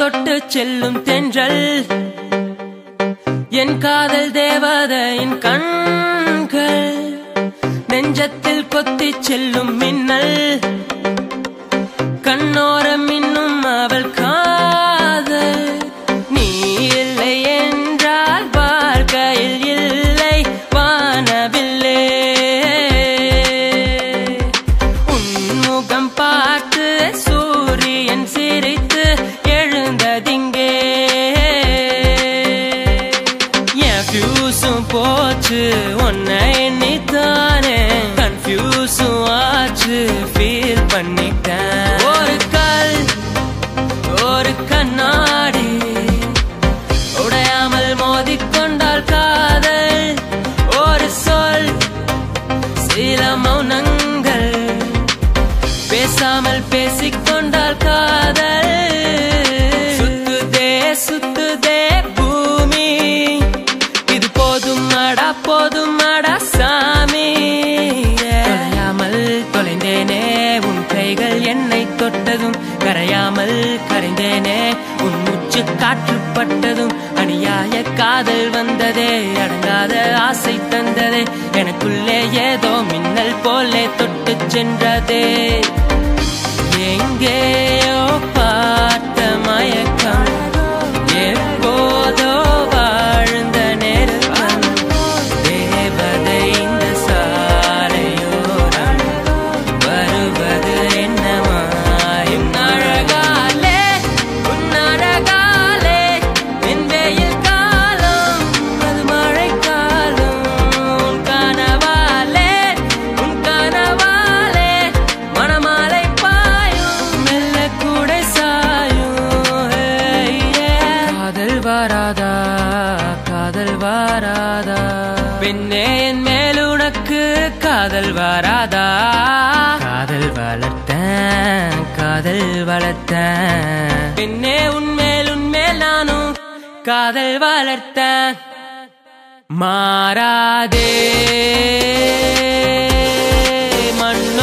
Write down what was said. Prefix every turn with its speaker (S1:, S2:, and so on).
S1: தொட்டு செல்லும் தென்றல் என் காதல் தேவதையின் கண்கள் நெஞ்சத்தில் கொத்தி செல்லும் மின்னல் கண்ணோரம் இன்னும் அவள் காதல் நீ இல்லை என்றால் வாழ்க்கையில் இல்லை வானவில்லை உன்முகம் பார்த்து சூரியன் சிரித்து எழுந்ததிங்கே என் ஃபியூஸும் போச்சு உன்னை எண்ணித்தானே கன்ஃபியூஸும் ஆச்சு ஃபீல் பண்ணிட்டேன் ஒரு கல் ஒரு கண்ணாடி உடையாமல் மோதிக்கொண்டால் காதல் ஒரு சொல் சில மௌனங்கள் பேசாமல் பேசிக்கொண்டால் காதல் சுத்துதே சுத்துதே பூமி இது போதும் அடா போதும் அடா சாமி கரையாமல் தொலைந்தேனே உன் கைகள் என்னை தொட்டதும் கரையாமல் கரைந்தேனே உன் மூச்சு காற்றுப்பட்டதும் அநியாய காதல் வந்ததே அடங்காத ஆசை தந்ததே எனக்குள்ளே ஏதோ மின்னல் போலே தொட்டு சென்றதே எங்கேயோ பார்த்த மயக்கம் எப்போதோ வாழ்ந்த நெருக்கம் தேவதை இந்த சாலையோரம் வருவது என்ன மாயும் அழகாலே உன் அழகாலே என் வெயில் காலம் அது மழை காலம் உன் கனவாலே உன் கனவாலே மணமாலை பாயும் மெல்ல கூட சாயும் hey, yeah. காதல் வராதா காதல் வராதா பெண்ணே என் மேல் உனக்கு காதல் வராதா காதல் வளர்த்தேன் காதல் வளர்த்தேன் பெண்ணே உன்மேல் உன்மேல் நானும் காதல் வளர்த்தேன் மாறாதே மண்